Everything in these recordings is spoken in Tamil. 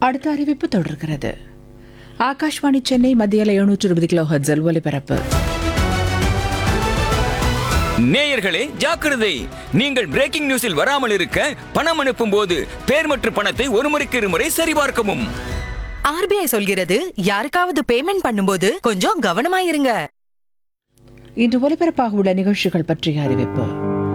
அடுத்த அறிவிப்பு தொடர்கிறது ஆகாஷ்வாணி சென்னை மத்தியில் எழுநூற்று இருபது கிலோ ஹர்ட்ஸில் ஒலிபரப்பு நேயர்களே ஜாக்கிரதை நீங்கள் பிரேக்கிங் நியூஸில் வராமல் இருக்க பணம் அனுப்பும் போது பேர் மற்றும் பணத்தை ஒரு முறைக்கு இருமுறை சரிபார்க்கவும் ஆர்பிஐ சொல்கிறது யாருக்காவது பேமெண்ட் பண்ணும்போது கொஞ்சம் கவனமா இருங்க இன்று ஒலிபரப்பாக உள்ள நிகழ்ச்சிகள் பற்றிய அறிவிப்பு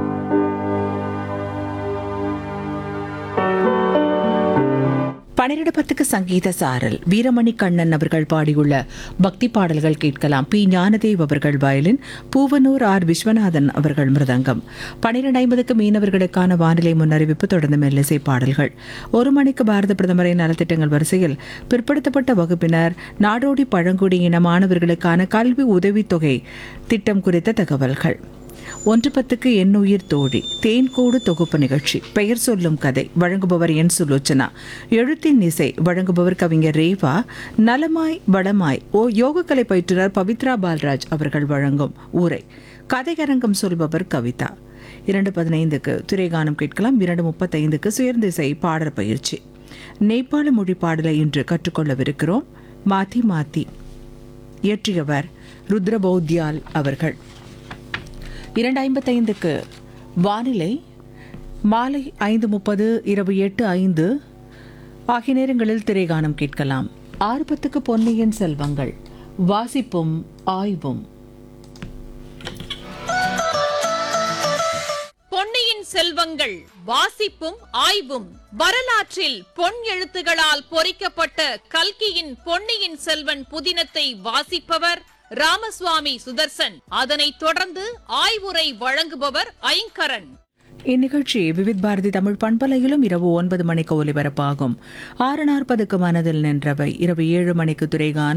பன்னிரண்டு பத்துக்கு சங்கீத சாரல் வீரமணி கண்ணன் அவர்கள் பாடியுள்ள பக்தி பாடல்கள் கேட்கலாம் பி ஞானதேவ் அவர்கள் வயலின் பூவனூர் ஆர் விஸ்வநாதன் அவர்கள் மிருதங்கம் பன்னிரண்டு ஐம்பதுக்கு மீனவர்களுக்கான வானிலை முன்னறிவிப்பு தொடர்ந்து மெல்லிசை பாடல்கள் ஒரு மணிக்கு பாரத பிரதமரின் நலத்திட்டங்கள் வரிசையில் பிற்படுத்தப்பட்ட வகுப்பினர் நாடோடி பழங்குடியின மாணவர்களுக்கான கல்வி உதவித்தொகை திட்டம் குறித்த தகவல்கள் ஒன்று பத்துக்கு எண்ணுயிர் தோழி தேன்கூடு தொகுப்பு நிகழ்ச்சி பெயர் சொல்லும் கதை வழங்குபவர் என் சுலோச்சனா எழுத்தின் இசை வழங்குபவர் கவிஞர் ரேவா நலமாய் வளமாய் ஓ யோகக்கலை பயிற்றுனர் பவித்ரா பால்ராஜ் அவர்கள் வழங்கும் ஊரை கதையரங்கம் சொல்பவர் கவிதா இரண்டு பதினைந்துக்கு திரைகானம் கேட்கலாம் இரண்டு முப்பத்தைந்துக்கு சுயர்ந்திசை பாடற் பயிற்சி நேபாள மொழி பாடலை இன்று கற்றுக்கொள்ளவிருக்கிறோம் மாத்தி மாத்தி இயற்றியவர் ருத்ரபௌத்யால் அவர்கள் இரண்டு ஐம்பத்தைந்துக்கு வானிலை மாலை ஐந்து முப்பது இரவு எட்டு ஐந்து ஆகிய நேரங்களில் திரைகானம் கேட்கலாம் ஆறு பத்துக்கு பொன்னியின் செல்வங்கள் வாசிப்பும் ஆய்வும் பொன்னியின் செல்வங்கள் வாசிப்பும் ஆய்வும் வரலாற்றில் பொன் எழுத்துகளால் பொறிக்கப்பட்ட கல்கியின் பொன்னியின் செல்வன் புதினத்தை வாசிப்பவர் ராமசுவாமி சுதர்சன் அதனைத் தொடர்ந்து ஆய்வுரை வழங்குபவர் ஐங்கரன் இந்நிகழ்ச்சி விவித் பாரதி தமிழ் பண்பலையிலும் இரவு ஒன்பது மணிக்கு ஒலிபரப்பாகும் ஆறு நாற்பதுக்கு மனதில் நின்றவை இரவு ஏழு மணிக்கு துறைகான